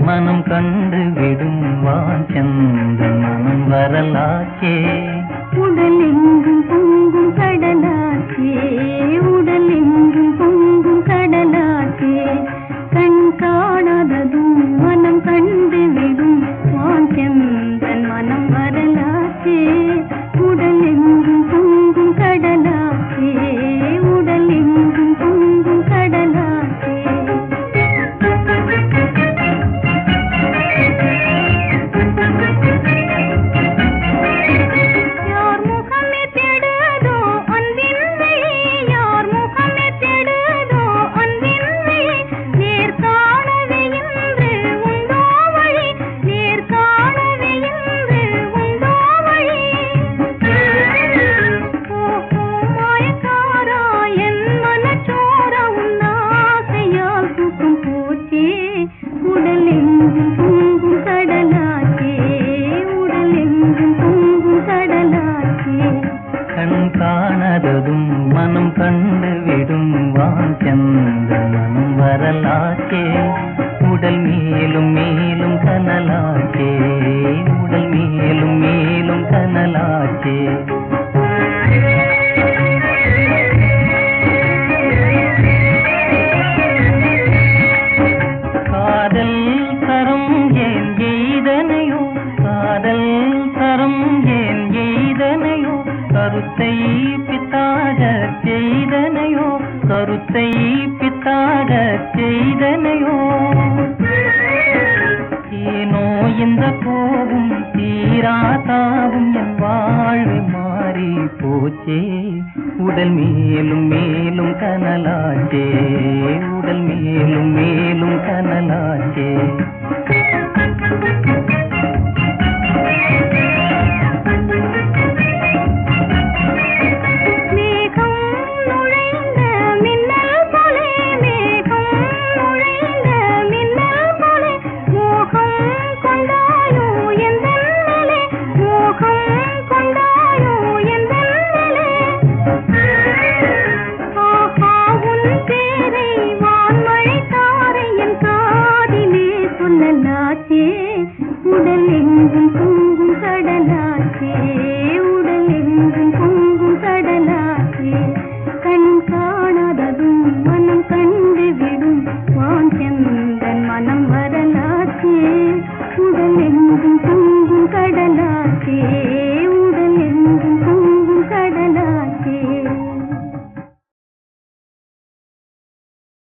மனம் கண்டு விடும் வாஞ்சந்தன் மனம் வரலாச்சே உடலெங்கும் பொங்கும் கடலாச்சே உடலெங்கும் பொங்கும் கடலாச்சே கண் காணாததும் மனம் கண்டு விடும் வாஞ்சந்தன் மனம் வரலாச்சே உடலெங்கும் பொங்கும் கடலாச்சே உடலெங்கும் பொங்கும் கடலாச்சே யார் முகமே தேடுதோ அன்பின்மை யார் முகமே தேடுதோ அன்பின்மை நேர் காணவே இன்று உண்டோ வழி நேர் காணவே இன்று உண்டோ வழி ஓஹோ மாயக்காரா என் மனச்சோரா உன் ஆசையால் தூக்கம் போச்சே உடலெங்கும் பொங்கும் கடலாச்சே உடலெங்கும் பொங்கும் கடலாச்சே கண் காணாததும் மனம் கண்டு விடும் வாஞ்சந்தன் மனம் வரலாச்சே உடல் மேலும் மேலும் கனலாச்சே உடல் மேலும் மேலும் கனலாச்சே காதல் தரம் ஏன் எய்தனையோ காதல் தரம் ஏன் எய்தனையோ கருத்தை பித்தாக செய்தனையோ கருத்தை பித்தாக செய்தனையோ ஏனோ இந்த கோபம் தீராதாவும் என் வாழ்வு மாறி போச்சே உடல் மேலும் மேலும் கனலாச்சே உடல் மேலும் மேலும் கனலாச்சே மேகம் நுழைந்த மின்னல் போலே மேகம் நுழைந்த மின்னல் போலே மோகம் கொண்டாயோ எந்தன் மேலே மோகம் கொண்டாயோ எந்தன் மேலே ஆஹா உன் பேரை வான்மழை தாரை என் காதிலே சொல்லலாச்சே